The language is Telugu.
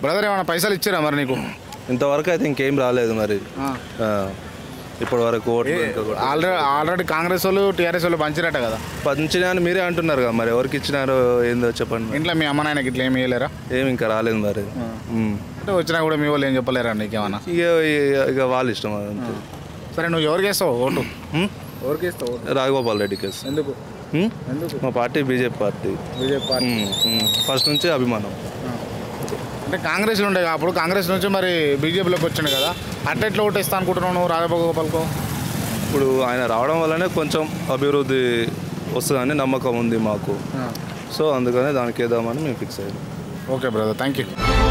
బ్రదర్ ఏమైనా పైసలు ఇచ్చారా మరి నీకు ఇంతవరకు అయితే ఇంకేం రాలేదు మరి ఆ, ఇప్పటి వరకు ఓట్లు ఇంకా కూడా. ఆల్రెడీ ఆల్రెడీ కాంగ్రెస్ వాళ్ళు టీఆర్ఎస్ వాళ్ళు పంచిరట కదా పంచినా అని మీరే అంటున్నారు కదా మరి ఎవరికి ఇచ్చినారో ఏందో చెప్పండి మరి. ఇంట్లో మీ అమ్మ నాయనకి ఇట్లా ఏమి ఇవ్వలేరా ఏమి ఇంకా రాలేదు మరి ఉమ్. అంటే వచ్చినా కూడా మీ వాళ్ళు ఏం చెప్పలేరా నీకేమన్నా ఇక ఇక- ఇక వాళ్ళ ఇష్టం అంతే సరే నువ్వు ఎవరికి వేస్తావు ఓటు ఉమ్? ఎవరికి వేస్తావు ఓటు రాఘగోపాల్ రెడ్డి కేసు ఎందుకు ఉమ్? ఎందుకు మా party BJP party BJP party ఉమ్, ఉమ్. ఫస్ట్ నుంచి అభిమానం అంటే కాంగ్రెస్ ఉండే కదా, అప్పుడు కాంగ్రెస్ నుంచి మరి బీజేపీలోకి వచ్చిండు కదా అట్లా ఎట్లా ఓటేస్తా అనుకుంటున్నావు నువ్వు రాజగోపాల్కో ఇప్పుడు ఆయన రావడం వల్లనే కొంచెం అభివృద్ధి వస్తుందని నమ్మకం ఉంది మాకు సో అందుకనే దానికి వేద్దామని మేము ఫిక్స్ అయ్యాం ఓకే బ్రదర్ థ్యాంక్ యూ